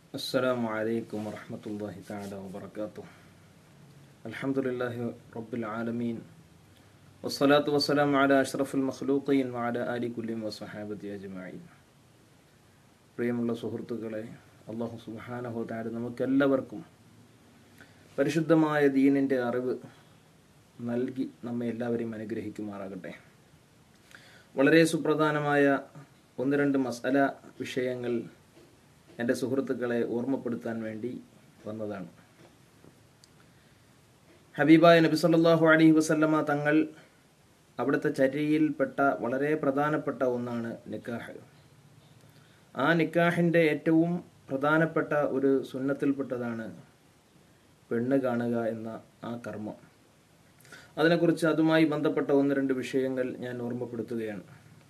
السلام عليكم ورحمة الله تعالى وبركاته الحمد لله رب العالمين والصلاة والسلام على أشرف المخلوقين وعلى آل كل وصحابة أجمعين പ്രിയമുള്ള സുഹൃത്തുക്കളെ അള്ളാഹു സുബാനഹോ താര നമുക്കെല്ലാവർക്കും പരിശുദ്ധമായ ദീനിൻ്റെ അറിവ് നൽകി നമ്മെ എല്ലാവരെയും അനുഗ്രഹിക്കുമാറാകട്ടെ വളരെ സുപ്രധാനമായ ഒന്ന് രണ്ട് മസാല വിഷയങ്ങൾ എൻ്റെ സുഹൃത്തുക്കളെ ഓർമ്മപ്പെടുത്താൻ വേണ്ടി വന്നതാണ് ഹബീബായ നബി സല്ലല്ലാഹു അലൈഹി വസല്ലമ തങ്ങൾ അവിടുത്തെ ചര്യയിൽപ്പെട്ട വളരെ പ്രധാനപ്പെട്ട ഒന്നാണ് നിക്കാഹ് ആ നിക്കാഹിൻ്റെ ഏറ്റവും പ്രധാനപ്പെട്ട ഒരു സുന്നത്തിൽപ്പെട്ടതാണ് പെണ്ണ് കാണുക എന്ന ആ കർമ്മം അതിനെക്കുറിച്ച് അതുമായി ബന്ധപ്പെട്ട ഒന്ന് രണ്ട് വിഷയങ്ങൾ ഞാൻ ഓർമ്മപ്പെടുത്തുകയാണ്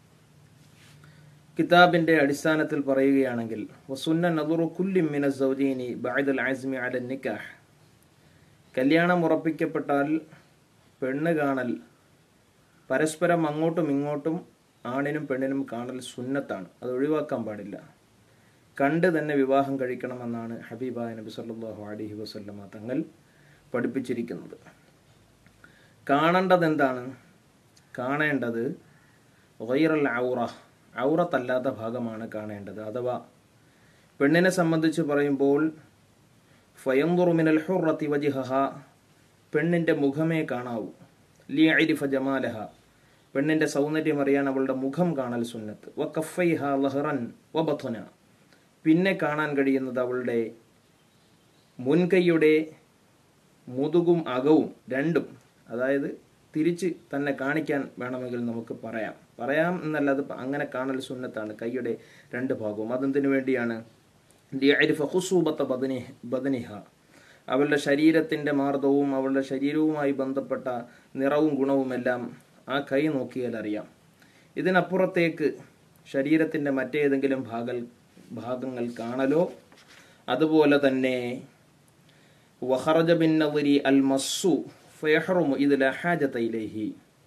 കിതാബിന്റെ അടിസ്ഥാനത്തിൽ പറയുകയാണെങ്കിൽ വസുന്ന നദുറു കുല്ലി മിന സൗജീനി ബഅദൽ അസ്മി അല നിക്കാഹ് കല്യാണം ഉറപ്പിക്കപ്പെട്ടാൽ പെണ്ണ് കാണൽ പരസ്പരം അങ്ങോട്ടും ഇങ്ങോട്ടും ആണിനും പെണ്ണിനും കാണൽ സുന്നത്താണ് അത് ഒഴിവാക്കാൻ പാടില്ല കണ്ട് തന്നെ വിവാഹം കഴിക്കണമെന്നാണ് ഹബീബായ നബി സല്ലല്ലാഹു അലൈഹി വസല്ലമ തങ്ങൾ പഠിപ്പിച്ചിരിക്കുന്നത് കാണേണ്ടത് എന്താണ് കാണേണ്ടത് ഗൈറൽ ഔറ ഔറത്തല്ലാത്ത ഭാഗമാണ് കാണേണ്ടത് അഥവാ പെണ്ണിനെ സംബന്ധിച്ച് പറയുമ്പോൾ ഫയന്തുറുമിനൽ ഹുറത്തി വജിഹ പെണ്ണിൻ്റെ മുഖമേ കാണാവൂ ലി ഐരിഫ ജമാലഹ പെണ്ണിൻ്റെ സൗന്ദര്യം അറിയാൻ അവളുടെ മുഖം കാണൽ സുന്നത്ത് വ കഫൈഹ ലഹറൻ വ ബഥുന പിന്നെ കാണാൻ കഴിയുന്നത് അവളുടെ മുൻകൈയുടെ മുതുകും അകവും രണ്ടും അതായത് തിരിച്ച് തന്നെ കാണിക്കാൻ വേണമെങ്കിൽ നമുക്ക് പറയാം പറയാം എന്നല്ല അത് അങ്ങനെ കാണൽ സുന്നത്താണ് കൈയുടെ രണ്ട് ഭാഗവും അതെന്തിനു വേണ്ടിയാണ് ഹുസൂബത്ത ബദനി ബദനിഹ അവളുടെ ശരീരത്തിൻ്റെ മാർദ്ദവും അവളുടെ ശരീരവുമായി ബന്ധപ്പെട്ട നിറവും ഗുണവുമെല്ലാം ആ കൈ നോക്കിയാൽ അറിയാം ഇതിനപ്പുറത്തേക്ക് ശരീരത്തിൻ്റെ മറ്റേതെങ്കിലും ഭാഗ ഭാഗങ്ങൾ കാണലോ അതുപോലെ തന്നെ വഹറജ ബിൻ നവരി അൽ മസ്സു ഫയഹറുമു ഇത് ലഹാജത്തയിലേഹി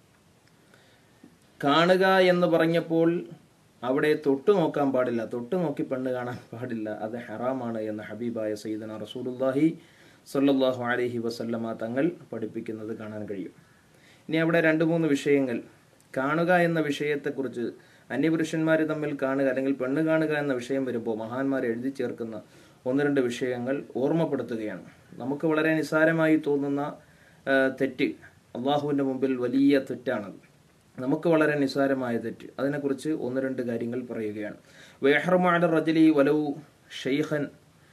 കാണുക എന്ന് പറഞ്ഞപ്പോൾ അവിടെ തൊട്ടു നോക്കാൻ പാടില്ല തൊട്ടു നോക്കി പെണ്ണ് കാണാൻ പാടില്ല അത് ഹറാമാണ് എന്ന് ഹബീബായ സയ്യിദന റസൂലുല്ലാഹി സല്ലല്ലാഹു അലൈഹി വസല്ലമ തങ്ങൾ പഠിപ്പിക്കുന്നത് കാണാൻ കഴിയും ഇനി അവിടെ രണ്ട് മൂന്ന് വിഷയങ്ങൾ കാണുക എന്ന വിഷയത്തെക്കുറിച്ച് അന്യപുരുഷന്മാർ തമ്മിൽ കാണുക അല്ലെങ്കിൽ പെണ്ണ് കാണുക എന്ന വിഷയം വരുമ്പോൾ മഹാന്മാർ എഴുതി ചേർക്കുന്ന ഒന്ന് രണ്ട് വിഷയങ്ങൾ ഓർമ്മപ്പെടുത്തുകയാണ് നമുക്ക് വളരെ നിസ്സാരമായി തോന്നുന്ന തെറ്റ് അള്ളാഹുവിൻ്റെ മുമ്പിൽ വലിയ തെറ്റാണത് നമുക്ക് വളരെ നിസ്സാരമായ തെറ്റ് അതിനെക്കുറിച്ച് ഒന്ന് രണ്ട് കാര്യങ്ങൾ പറയുകയാണ് വേഹ്റമാട റജലി വലവു ഷെയ്ഖൻ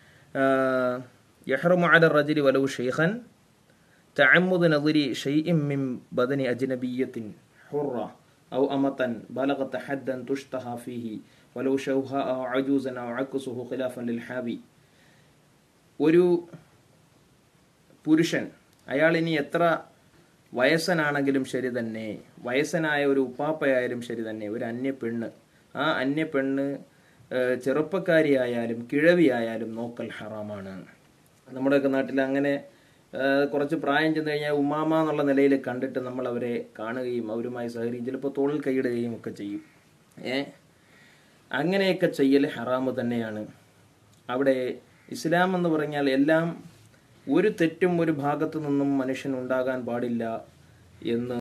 യഹ്റമാട റജലി വലവു ഷെയ്ഖൻ تعمد نظر شيء من بدن أجنبية حرة أو أمة بلغت حدا تشتهى فيه ولو شوهاء أو عجوزا أو عكسه خلافا للحابي ഒരു പുരുഷൻ അയാൾ ഇനി എത്ര വയസ്സനാണെങ്കിലും ശരി തന്നെ വയസ്സനായ ഒരു ഉപ്പാപ്പയായാലും ശരി തന്നെ ഒരു അന്യ പെണ്ണ് ആ അന്യ പെണ്ണ് ചെറുപ്പക്കാരിയായാലും കിഴവിയായാലും നോക്കൽ ഹറാമാണ് നമ്മുടെയൊക്കെ നാട്ടിൽ അങ്ങനെ കുറച്ച് പ്രായം ചെന്ന് കഴിഞ്ഞാൽ ഉമ്മാമ എന്നുള്ള നിലയിൽ കണ്ടിട്ട് നമ്മൾ അവരെ കാണുകയും അവരുമായി സഹകരിക്കും ചിലപ്പോൾ തോളിൽ കൈയിടുകയും ഒക്കെ ചെയ്യും ഏ അങ്ങനെയൊക്കെ ചെയ്യൽ ഹറാമ് തന്നെയാണ് അവിടെ ഇസ്ലാം എന്ന് പറഞ്ഞാൽ എല്ലാം ഒരു തെറ്റും ഒരു ഭാഗത്തു നിന്നും മനുഷ്യൻ ഉണ്ടാകാൻ പാടില്ല എന്ന്